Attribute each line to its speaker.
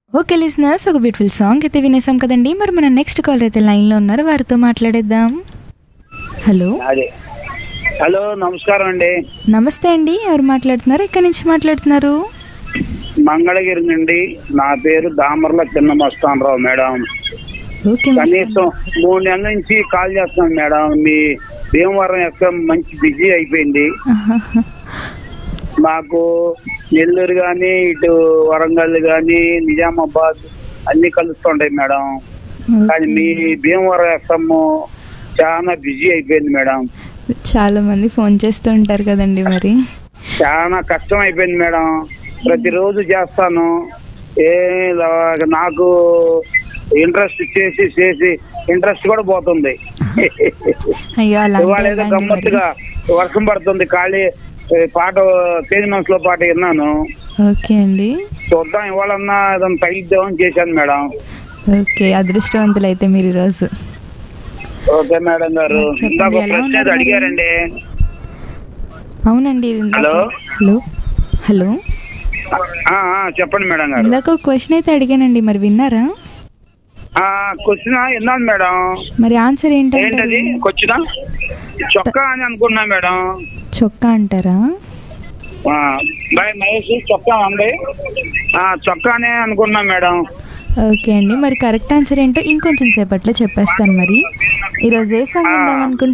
Speaker 1: Okay listeners ఒక beautiful song అయితే వినేసాం కదండి మరి మన నెక్స్ట్ కాలర్ అయితే లైన్లో ఉన్నారు వారితో మాట్లాడేద్దాం హలో
Speaker 2: అదే హలో నమస్కారం అండి
Speaker 1: నమస్తే అండి ఎవరు మాట్లాడుతున్నారు ఎక్కడి నుంచి మాట్లాడుతున్నారు
Speaker 2: మంగళగిరి నుండి నా పేరు దామర్ల చిన్న మస్తానరావు మేడం
Speaker 1: ఓకే మిస్
Speaker 2: కనీసం మూడు నెలల నుంచి కాల్ చేస్తున్నాను మేడం మీ భీమవరం ఎఫ్ఎం మంచి బిజీ అయిపోయింది
Speaker 1: ఆహాహా.
Speaker 2: మాకు నెల్లూరు కానీ ఇటు వరంగల్ కానీ నిజామాబాద్ అన్ని కలుస్తుంటాయి మేడం కానీ మీ భీమవరం ఎఫ్ఎం చాలా బిజీ అయిపోయింది మేడం
Speaker 1: చాలా మంది ఫోన్ చేస్తూ ఉంటారు కదండి మరి
Speaker 2: చాలా కష్టం అయిపోయింది మేడం ప్రతిరోజు చేస్తాను ఏ లా- నాకు ఇంట్రెస్ట్ చేసి చేసి ఇంట్రెస్ట్ కూడా పోతుంది
Speaker 1: అయ్యో అలా అంటే
Speaker 2: ఇవాళ ఏదో
Speaker 1: ఎలా అండి మరి?
Speaker 2: గమ్మత్తుగా వర్షం పడుతుంది ఖాళీ ఏ, పాట తేజ్ మనసులో పాట విన్నాను
Speaker 1: ఓకే అండి
Speaker 2: చూద్దాం ఇవాళన్నా ఏదైనా తగిద్దామని చేశాను మేడం
Speaker 1: ఓకే అదృష్టవంతులు అయితే మీరు ఈరోజు
Speaker 2: ఓకే మేడం గారు
Speaker 1: చెప్పండి,
Speaker 2: ఇందాక ఒక
Speaker 1: ఎలా
Speaker 2: ప్రశ్న
Speaker 1: ఉన్నారు
Speaker 2: ఏదో
Speaker 1: మరి?
Speaker 2: అడిగారండి
Speaker 1: అవునండి ఇందాక-
Speaker 2: హలో?
Speaker 1: హలో హలో
Speaker 2: ఆ, ఆ, చెప్పండి మేడం గారు
Speaker 1: ఇందాక ఒక క్వశ్చన్ అయితే అడిగానండి మరి విన్నారా
Speaker 2: క్వశ్చన్ విన్నాను మేడం
Speaker 1: మరి ఆన్సర్ ఏంటంటారు
Speaker 2: ఏంటది క్వశ్చన్ చొక్కా అని అనుకున్నా మేడం
Speaker 1: చొక్కా అంటారా
Speaker 2: ఆ, బాయ్ మహేష్ చొక్కా ఉంది ఆ, చొక్కానే అనుకున్నా మేడం
Speaker 1: ఓకే అండి మరి కరెక్ట్ ఆన్సర్ ఏంటో ఇంకొంచెం సేపట్లో చెప్పేస్తాను మరి ఈరోజు ఏ సాంగ్
Speaker 2: ఆ.
Speaker 1: విందాం అనుకుంటున్నారు